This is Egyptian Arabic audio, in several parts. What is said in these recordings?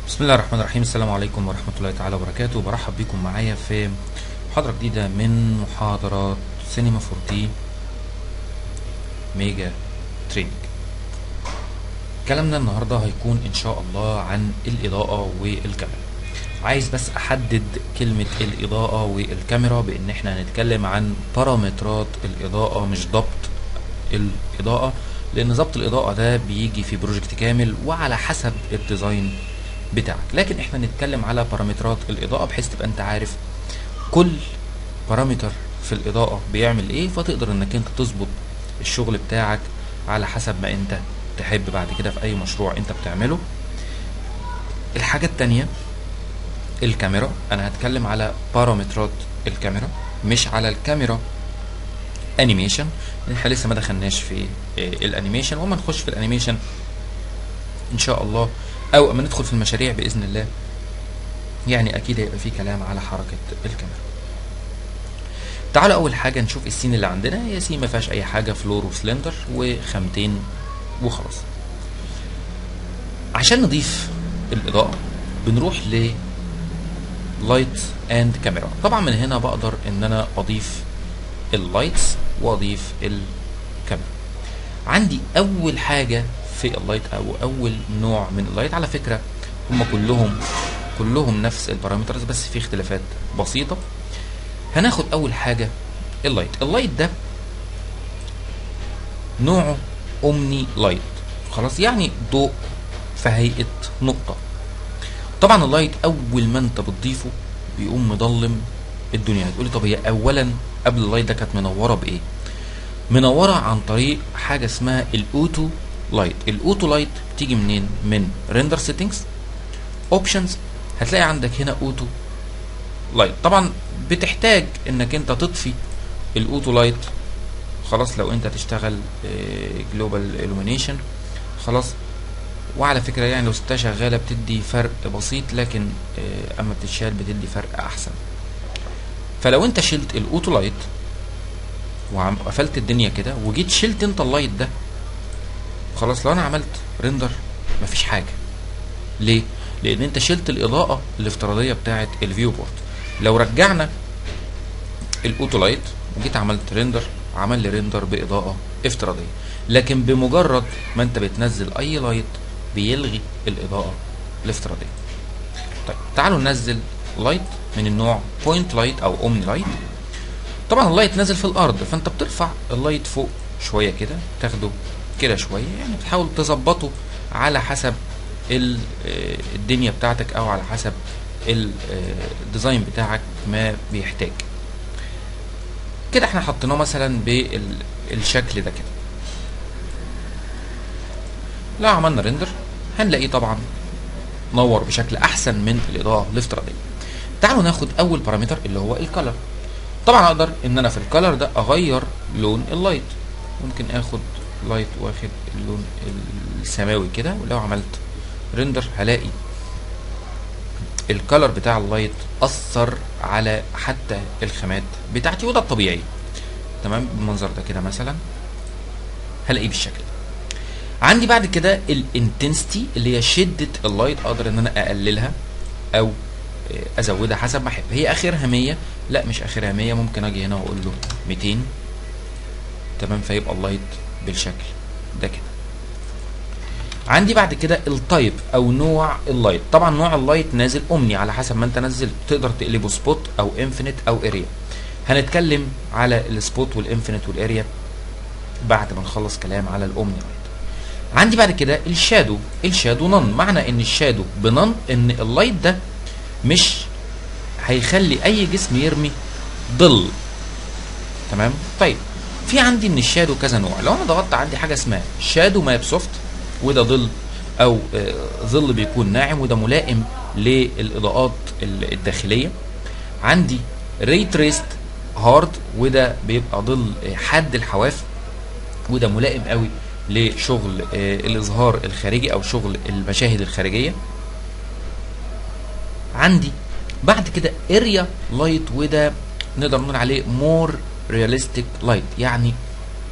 بسم الله الرحمن الرحيم السلام عليكم ورحمة الله تعالى وبركاته برحب بكم معايا في محاضرة جديدة من محاضرات سينما 4 ميجا تريننج كلامنا النهاردة هيكون إن شاء الله عن الإضاءة والكاميرا عايز بس أحدد كلمة الإضاءة والكاميرا بإن إحنا هنتكلم عن بارامترات الإضاءة مش ضبط الإضاءة لأن ضبط الإضاءة ده بيجي في بروجكت كامل وعلى حسب الديزاين بتاعك لكن احنا نتكلم على بارامترات الاضاءه بحيث تبقى انت عارف كل بارامتر في الاضاءه بيعمل ايه فتقدر انك انت تظبط الشغل بتاعك على حسب ما انت تحب بعد كده في اي مشروع انت بتعمله الحاجه التانية الكاميرا انا هتكلم على بارامترات الكاميرا مش على الكاميرا انيميشن احنا لسه ما دخلناش في الانيميشن وما نخش في الانيميشن ان شاء الله او اما ندخل في المشاريع باذن الله يعني اكيد هيبقى في كلام على حركه الكاميرا تعالوا اول حاجه نشوف السين اللي عندنا هي سين ما فيهاش اي حاجه فلور وسلندر وخامتين وخلاص عشان نضيف الاضاءه بنروح ل لايت اند كاميرا طبعا من هنا بقدر ان انا اضيف اللايتس واضيف الكاميرا عندي اول حاجه في اللايت او اول نوع من اللايت على فكره هم كلهم كلهم نفس البارامترز بس في اختلافات بسيطه هناخد اول حاجه اللايت اللايت ده نوعه اومني لايت خلاص يعني ضوء في هيئه نقطه طبعا اللايت اول ما انت بتضيفه بيقوم مضلم الدنيا هتقولي طب هي اولا قبل اللايت ده كانت منوره بايه منوره عن طريق حاجه اسمها الاوتو لايت الاوتو لايت بتيجي منين من ريندر سيتنجز اوبشنز هتلاقي عندك هنا اوتو لايت طبعا بتحتاج انك انت تطفي الاوتو لايت خلاص لو انت تشتغل جلوبال illumination خلاص وعلى فكرة يعني لو ستة شغالة بتدي فرق بسيط لكن اما بتتشال بتدي فرق احسن فلو انت شلت الاوتو لايت وقفلت الدنيا كده وجيت شلت انت اللايت ده خلاص لو انا عملت ريندر مفيش حاجه ليه لان انت شلت الاضاءه الافتراضيه بتاعه الفيو بورد لو رجعنا الاوتو لايت وجيت عملت ريندر عمل لي ريندر باضاءه افتراضيه لكن بمجرد ما انت بتنزل اي لايت بيلغي الاضاءه الافتراضيه طيب تعالوا ننزل لايت من النوع بوينت لايت او اومني لايت طبعا اللايت نازل في الارض فانت بترفع اللايت فوق شويه كده تاخده كده شويه يعني بتحاول تظبطه على حسب الدنيا بتاعتك او على حسب الديزاين بتاعك ما بيحتاج كده احنا حطيناه مثلا بالشكل ده كده لو عملنا ريندر هنلاقيه طبعا نور بشكل احسن من الاضاءه الافتراضيه تعالوا ناخد اول بارامتر اللي هو الكالر طبعا اقدر ان انا في الكالر ده اغير لون اللايت ممكن اخد لايت واخد اللون السماوي كده ولو عملت ريندر هلاقي الكالر بتاع اللايت اثر على حتى الخامات بتاعتي وده الطبيعي تمام بالمنظر ده كده مثلا هلاقيه بالشكل ده عندي بعد كده الانتنسيتي اللي هي شده اللايت اقدر ان انا اقللها او ازودها حسب ما احب هي اخرها 100 لا مش اخرها 100 ممكن اجي هنا واقول له 200 تمام فيبقى اللايت بالشكل ده كده عندي بعد كده التايب او نوع اللايت طبعا نوع اللايت نازل اومني على حسب ما انت نزلت تقدر تقلبه سبوت او انفينيت او اريا هنتكلم على السبوت والانفينيت والاريا بعد ما نخلص كلام على الاومني لايت عندي بعد كده الشادو الشادو نون معنى ان الشادو بنون ان اللايت ده مش هيخلي اي جسم يرمي ظل تمام طيب في عندي من الشادو كذا نوع لو انا ضغطت عندي حاجه اسمها شادو ماب سوفت وده ظل او ظل بيكون ناعم وده ملائم للاضاءات الداخليه عندي ري تريست هارد وده بيبقى ظل حاد الحواف وده ملائم قوي لشغل الاظهار الخارجي او شغل المشاهد الخارجيه عندي بعد كده اريا لايت وده نقدر نقول عليه مور رياليستيك لايت يعني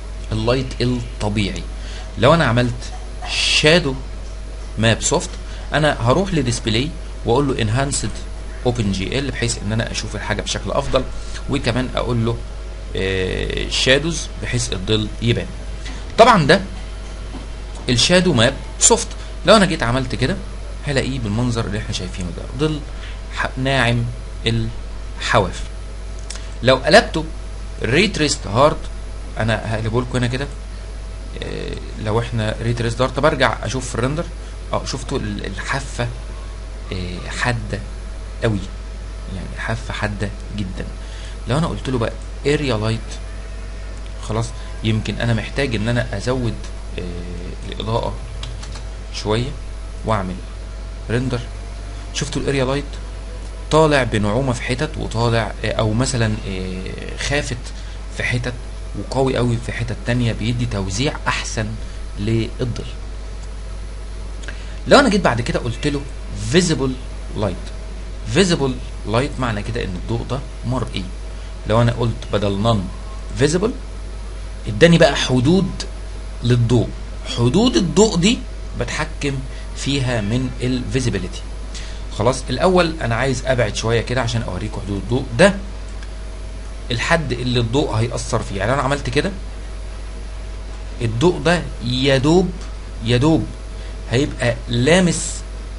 اللايت الطبيعي لو انا عملت شادو ماب سوفت انا هروح لديسبلاي واقول له انهانسد اوبن جي ال بحيث ان انا اشوف الحاجه بشكل افضل وكمان اقول له شادوز بحيث الظل يبان طبعا ده الشادو ماب سوفت لو انا جيت عملت كده هلاقيه بالمنظر اللي احنا شايفينه ده ظل ناعم الحواف لو قلبته ريتريست هارد انا هقلبه لكم هنا كده إيه لو احنا ريتريست هارد طب ارجع اشوف في الرندر اه شفتوا الحافه إيه حاده قوي يعني حافه حاده جدا لو انا قلت له بقى اريا لايت خلاص يمكن انا محتاج ان انا ازود إيه الاضاءه شويه واعمل ريندر شفتوا الاريا لايت طالع بنعومه في حتت وطالع او مثلا خافت في حتت وقوي قوي في حتت تانية بيدي توزيع احسن للظل لو انا جيت بعد كده قلت له فيزيبل لايت فيزيبل لايت معنى كده ان الضوء ده مرئي لو انا قلت بدل نون فيزيبل اداني بقى حدود للضوء حدود الضوء دي بتحكم فيها من الفيزيبيليتي خلاص الاول انا عايز ابعد شويه كده عشان اوريكم حدود الضوء ده الحد اللي الضوء هيأثر فيه يعني انا عملت كده الضوء ده يا دوب يا دوب هيبقى لامس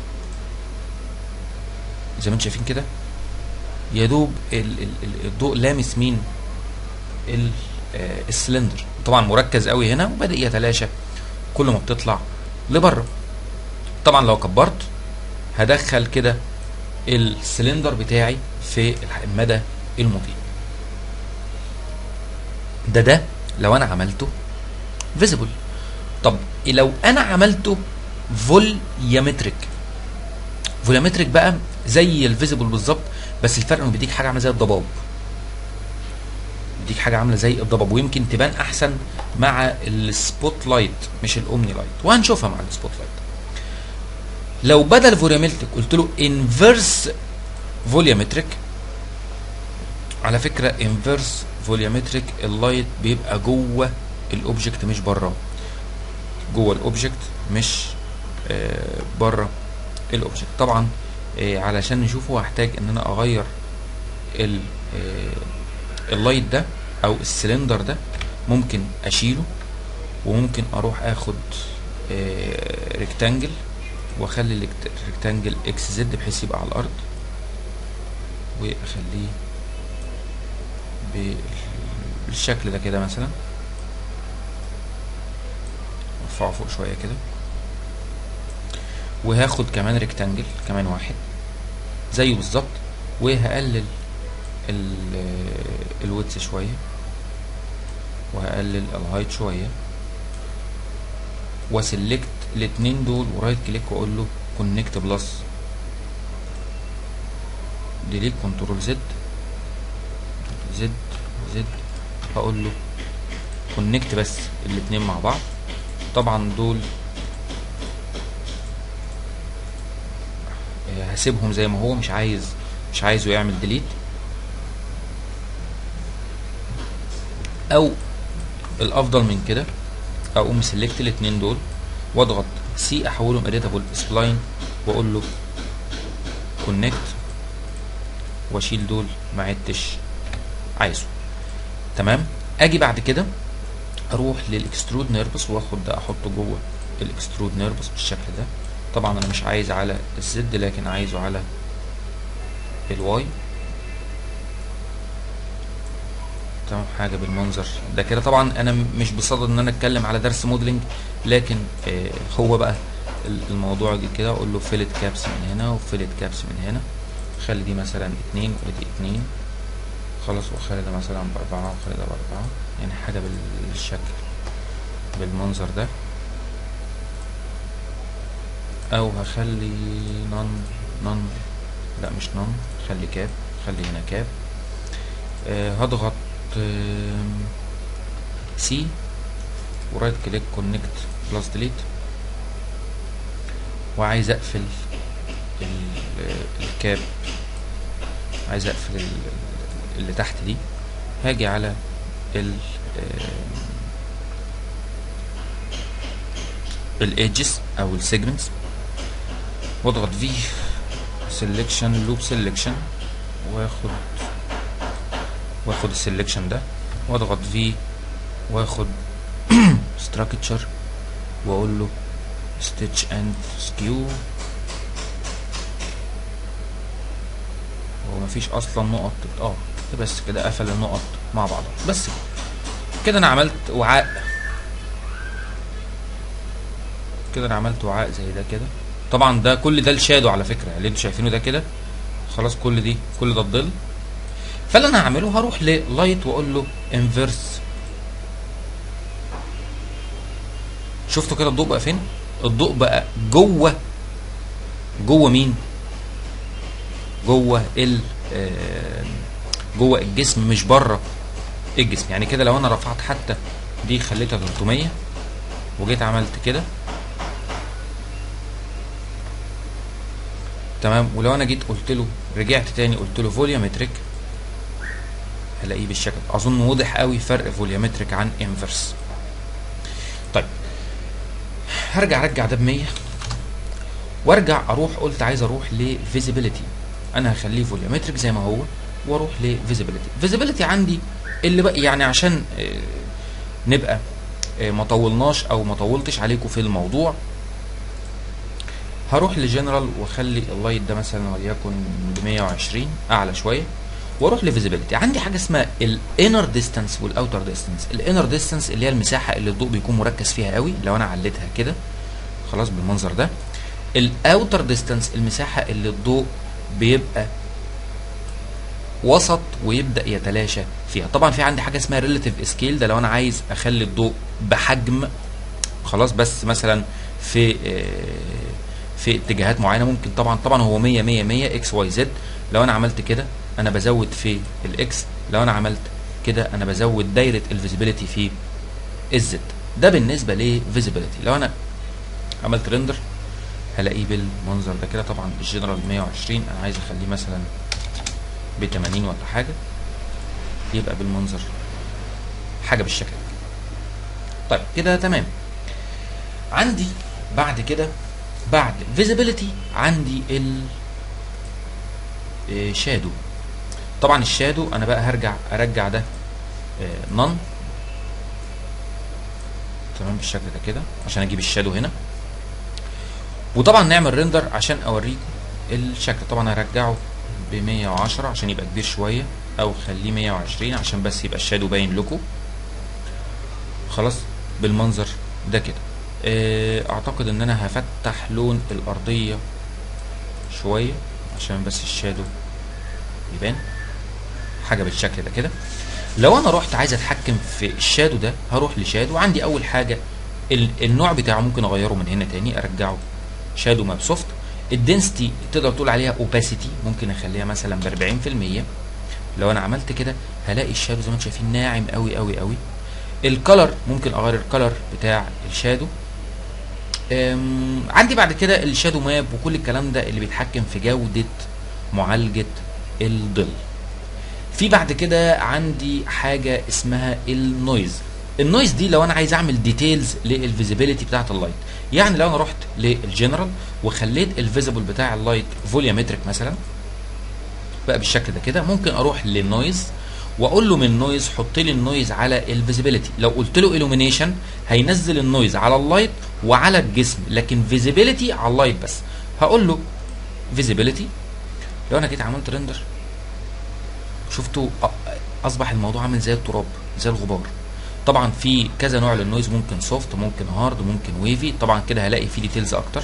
زي ما انتم شايفين كده يا دوب ال ال ال الضوء لامس مين ال آه السلندر طبعا مركز قوي هنا وبدا يتلاشى كل ما بتطلع لبره طبعا لو كبرت هدخل كده السلندر بتاعي في المدى المضيء ده ده لو انا عملته فيزيبل طب لو انا عملته فوليومتريك فوليومتريك بقى زي الفيزيبل بالظبط بس الفرق انه بيديك حاجه عامله زي الضباب بيديك حاجه عامله زي الضباب ويمكن تبان احسن مع السبوت لايت مش الاومني لايت وهنشوفها مع السبوت لايت لو بدل فوليومتريك قلت له انفيرس فوليومتريك على فكره انفيرس فوليومتريك اللايت بيبقى جوه الاوبجكت مش بره جوه الاوبجكت مش آه بره الاوبجكت طبعا آه علشان نشوفه هحتاج ان انا اغير ال آه اللايت ده او السلندر ده ممكن اشيله وممكن اروح اخد ريكتانجل واخلي الريكتانجل اكس زد بحيث يبقى على الارض واخليه بالشكل ده كده مثلا ارفعه فوق شويه كده وهاخد كمان ريكتانجل كمان واحد زيه بالظبط وهقلل الويتس شويه وهقلل الهايت شويه وسلكت الاتنين دول ورايت كليك واقول له كونكت بلس ديليت كنترول زد زد زد هقول له كونكت بس الاتنين مع بعض طبعا دول هسيبهم زي ما هو مش عايز مش عايزه يعمل ديليت او الافضل من كده اقوم سيلكت الاتنين دول واضغط سي احولهم اديتابل سبلاين واقول له كونكت واشيل دول ما عدتش عايزه تمام اجي بعد كده اروح للاكسترود نيربس واخد ده احطه جوه الاكسترود نيربس بالشكل ده طبعا انا مش عايز على الزد لكن عايزه على الواي تمام حاجه بالمنظر ده كده طبعا انا مش بصدد ان انا اتكلم على درس موديلنج لكن آه هو بقى الموضوع كده اقول له فيلت كابس من هنا وفيلت كابس من هنا خلي دي مثلا اتنين ودي اتنين خلاص واخلي ده مثلا باربعة واخلي ده باربعة يعني حاجة بالشكل بالمنظر ده او هخلي نون نون لا مش نون خلي كاب خلي هنا كاب آه هضغط آه سي ورايت كليك كونكت بلس ديليت وعايز اقفل الكاب عايز اقفل اللي تحت دي هاجي على ال الايدجز او السيجمنتس واضغط في سيلكشن لوب سيلكشن واخد واخد السيلكشن ده واضغط في واخد ستراكشر واقول له ستيتش اند سكيو هو مفيش اصلا نقط اه بس كده قفل النقط مع بعض بس كده انا عملت وعاء كده انا عملت وعاء زي ده كده طبعا ده كل ده الشادو على فكره اللي انتوا شايفينه ده كده خلاص كل دي كل ده الظل فاللي انا هعمله هروح للايت واقول له انفيرس شفتوا كده الضوء بقى فين الضوء بقى جوه جوه مين جوه ال آه، جوه الجسم مش بره الجسم يعني كده لو انا رفعت حتى دي خليتها 300 وجيت عملت كده تمام ولو انا جيت قلت له رجعت تاني قلت له فوليومتريك هلاقيه بالشكل ده. اظن واضح قوي فرق فوليومتريك عن انفرس طيب هرجع ارجع ده ب 100 وارجع اروح قلت عايز اروح لفيزيبيليتي انا هخليه فوليومتريك زي ما هو واروح لفيزيبيليتي فيزيبيليتي عندي اللي بقى يعني عشان آه، نبقى آه، ما طولناش او ما طولتش عليكم في الموضوع هروح لجنرال واخلي اللايت ده مثلا وليكن ب 120 اعلى شويه واروح لفيزيبيليتي عندي حاجه اسمها الانر ديستانس والاوتر ديستانس الانر ديستانس اللي هي المساحه اللي الضوء بيكون مركز فيها قوي لو انا عليتها كده خلاص بالمنظر ده الاوتر ديستانس المساحه اللي الضوء بيبقى وسط ويبدا يتلاشى فيها طبعا في عندي حاجه اسمها ريلاتيف سكيل ده لو انا عايز اخلي الضوء بحجم خلاص بس مثلا في آه، في اتجاهات معينه ممكن طبعا طبعا هو 100 100 100 اكس واي زد لو انا عملت كده انا بزود في الاكس لو انا عملت كده انا بزود دايره الفيزيبيليتي في الزد ده بالنسبه لفيزيبيليتي لو انا عملت ريندر هلاقيه بالمنظر ده كده طبعا الجنرال 120 انا عايز اخليه مثلا ب 80 ولا حاجه يبقى بالمنظر حاجه بالشكل ده طيب كده تمام عندي بعد كده بعد فيزيبيليتي عندي ال شادو طبعا الشادو انا بقى هرجع ارجع ده نون تمام بالشكل ده كده عشان اجيب الشادو هنا وطبعا نعمل ريندر عشان اوريكم الشكل طبعا هرجعه ب 110 عشان يبقى كبير شويه او خليه 120 عشان بس يبقى الشادو باين لكم خلاص بالمنظر ده كده آه، اعتقد ان انا هفتح لون الارضيه شويه عشان بس الشادو يبان حاجه بالشكل ده كده لو انا رحت عايز اتحكم في الشادو ده هروح لشادو عندي اول حاجه ال- النوع بتاعه ممكن اغيره من هنا تاني ارجعه شادو ماب سوفت الدنسيتي تقدر تقول عليها اوباسيتي ممكن اخليها مثلا ب 40% لو انا عملت كده هلاقي الشادو زي ما انتم شايفين ناعم قوي قوي قوي الكلر ممكن اغير الكلر بتاع الشادو أم، عندي بعد كده الشادو ماب وكل الكلام ده اللي بيتحكم في جودة معالجة الظل في بعد كده عندي حاجة اسمها النويز النويز دي لو انا عايز اعمل ديتيلز للفيزيبيليتي بتاعت اللايت يعني لو انا رحت للجنرال وخليت الفيزيبل بتاع اللايت فوليومتريك مثلا بقى بالشكل ده كده ممكن اروح للنويز واقول له من نويز حط لي النويز على الفيزيبيليتي لو قلت له illumination هينزل النويز على اللايت وعلى الجسم لكن فيزيبيليتي على اللايت بس هقول له فيزيبيليتي لو انا جيت عملت ريندر شفتوا أ- اصبح الموضوع عامل زي التراب زي الغبار طبعا في كذا نوع للنويز ممكن سوفت ممكن هارد ممكن ويفي طبعا كده هلاقي فيه ديتيلز اكتر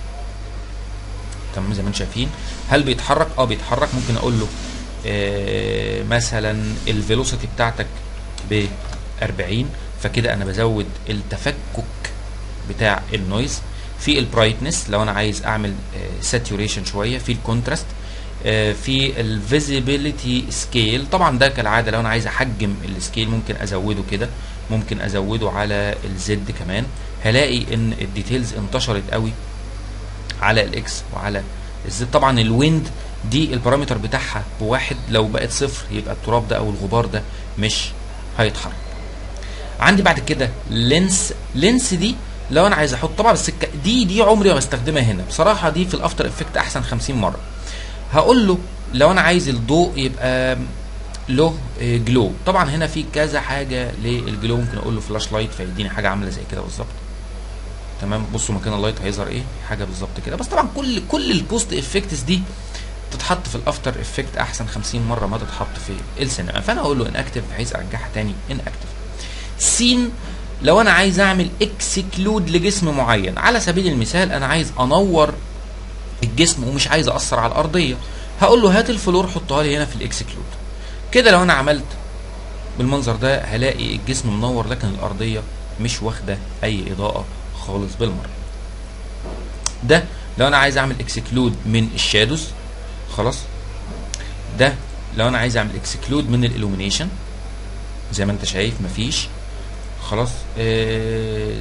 تمام زي ما انتم شايفين هل بيتحرك اه بيتحرك ممكن اقول له آه مثلا الفيلوسيتي بتاعتك ب 40 فكده انا بزود التفكك بتاع النويز في البرايتنس لو انا عايز اعمل ساتوريشن شويه في الكونتراست في الفيزيبيليتي سكيل طبعا ده كالعاده لو انا عايز احجم السكيل ممكن ازوده كده ممكن ازوده على الزد كمان هلاقي ان الديتيلز انتشرت قوي على الاكس وعلى الزد طبعا الويند دي البارامتر بتاعها بواحد لو بقت صفر يبقى التراب ده او الغبار ده مش هيتحرك عندي بعد كده لينس لينس دي لو انا عايز احط طبعا بس الك- دي دي عمري ما بستخدمها هنا بصراحه دي في الافتر افكت احسن 50 مره هقول له لو انا عايز الضوء يبقى له آه، جلو طبعا هنا في كذا حاجه للجلو ممكن اقول له فلاش لايت فيديني حاجه عامله زي كده بالظبط تمام بصوا مكان اللايت هيظهر ايه حاجه بالظبط كده بس طبعا كل كل البوست افكتس دي تتحط في الافتر افكت احسن 50 مره ما تتحط في السينما فانا اقول له ان اكتف بحيث ارجعها تاني ان اكتف سين لو انا عايز اعمل اكسكلود لجسم معين على سبيل المثال انا عايز انور الجسم ومش عايز اثر على الارضيه هقول له هات الفلور حطها لي هنا في الاكسكلود كده لو انا عملت بالمنظر ده هلاقي الجسم منور لكن الارضيه مش واخده اي اضاءه خالص بالمره ده لو انا عايز اعمل اكسكلود من الشادوز خلاص ده لو انا عايز اعمل اكسكلود من الالومينيشن زي ما انت شايف مفيش خلاص آه،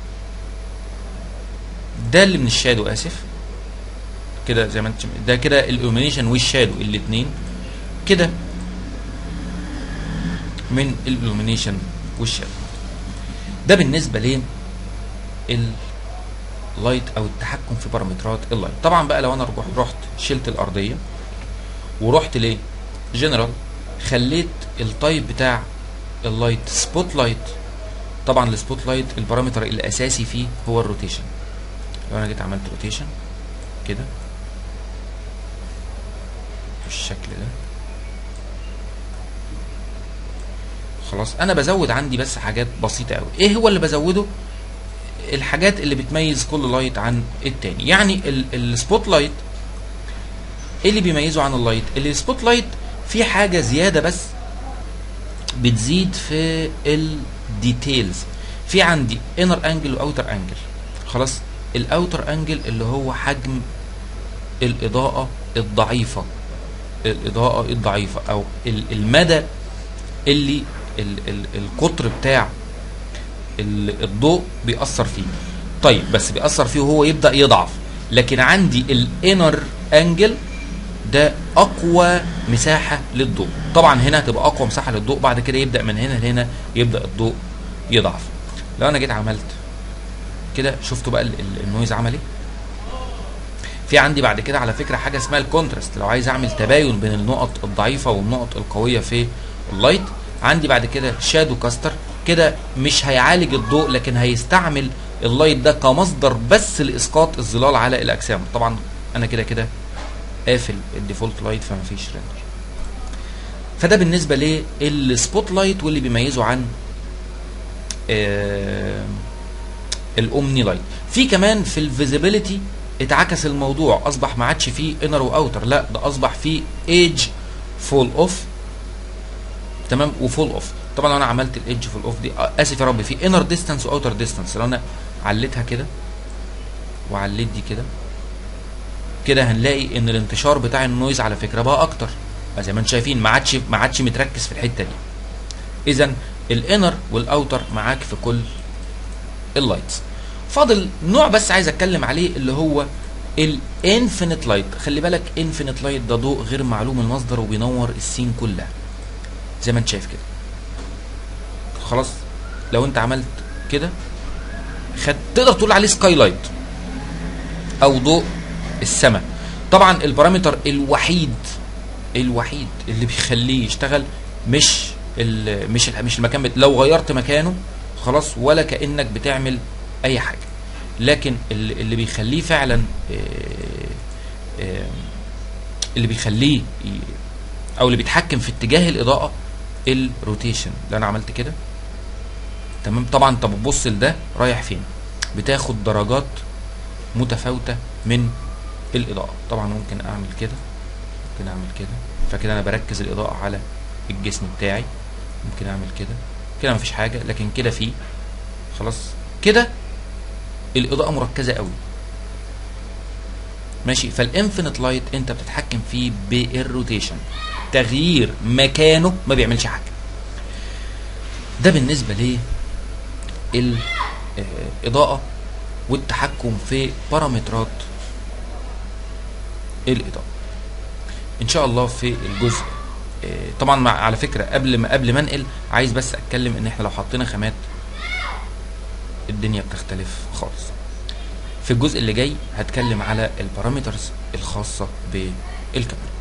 ده اللي من الشادو اسف كده زي ما انت ده كده الالومينيشن والشادو الاثنين كده من الالومينيشن والشادو ده بالنسبه ل اللايت او التحكم في بارامترات اللايت طبعا بقى لو انا رحت رحت شلت الارضيه ورحت ليه جنرال خليت التايب بتاع اللايت سبوت لايت طبعا السبوت لايت البارامتر الاساسي فيه هو الروتيشن لو انا جيت عملت روتيشن كده بالشكل ده خلاص انا بزود عندي بس حاجات بسيطه قوي ايه هو اللي بزوده الحاجات اللي بتميز كل لايت عن التاني يعني السبوت لايت ايه اللي بيميزه عن اللايت السبوت لايت في حاجه زياده بس بتزيد في الديتيلز في عندي انر انجل واوتر انجل خلاص الاوتر انجل اللي هو حجم الاضاءه الضعيفه الاضاءه الضعيفه او ال- المدى اللي ال ال القطر بتاع ال- الضوء بيأثر فيه طيب بس بيأثر فيه وهو يبدأ يضعف لكن عندي الانر انجل ده اقوى مساحه للضوء طبعا هنا هتبقى اقوى مساحه للضوء بعد كده يبدا من هنا لهنا يبدا الضوء يضعف لو انا جيت عملت كده شفتوا بقى ال- ال- النويز عمل ايه في عندي بعد كده على فكره حاجه اسمها الكونتراست لو عايز اعمل تباين بين النقط الضعيفه والنقط القويه في اللايت عندي بعد كده شادو كاستر كده مش هيعالج الضوء لكن هيستعمل اللايت ده كمصدر بس لاسقاط الظلال على الاجسام طبعا انا كده كده قافل الديفولت لايت فما فيش ريندر فده بالنسبه للسبوت لايت واللي بيميزه عن آه الاومني لايت في كمان في الفيزيبيليتي اتعكس الموضوع اصبح ما عادش فيه انر واوتر لا ده اصبح فيه ايدج فول اوف تمام وفول اوف طبعا لو انا عملت الايدج فول اوف دي آه، اسف يا رب في انر ديستانس واوتر ديستانس لو انا عليتها كده وعليت دي كده كده هنلاقي ان الانتشار بتاع النويز على فكره بقى اكتر زي ما انتم شايفين ما عادش ما عادش متركز في الحته دي اذا الانر والاوتر معاك في كل اللايتس فاضل نوع بس عايز اتكلم عليه اللي هو الانفينيت لايت خلي بالك انفينيت لايت ده ضوء غير معلوم المصدر وبينور السين كلها زي ما انت شايف كده خلاص لو انت عملت كده خد تقدر تقول عليه سكاي لايت او ضوء السماء طبعا البارامتر الوحيد الوحيد اللي بيخليه يشتغل مش ال مش ال مش المكان بت... لو غيرت مكانه خلاص ولا كانك بتعمل اي حاجه لكن اللي, اللي بيخليه فعلا آه، آه، اللي بيخليه ي- او اللي بيتحكم في اتجاه الاضاءه الروتيشن لو انا عملت كده تمام طبعا انت بتبص لده رايح فين بتاخد درجات متفاوته من الاضاءه طبعا ممكن اعمل كده ممكن اعمل كده فكده انا بركز الاضاءه على الجسم بتاعي ممكن اعمل كده كده مفيش حاجه لكن كده في خلاص كده الاضاءه مركزه قوي ماشي فالانفينيت لايت انت بتتحكم فيه بالروتيشن تغيير مكانه ما بيعملش حاجه ده بالنسبه ليه الاضاءه والتحكم في بارامترات الاضاءه ان شاء الله في الجزء آه، طبعا مع على فكره قبل ما قبل ما انقل عايز بس اتكلم ان احنا لو حطينا خامات الدنيا بتختلف خالص في الجزء اللي جاي هتكلم على البارامترز الخاصة بالكاميرا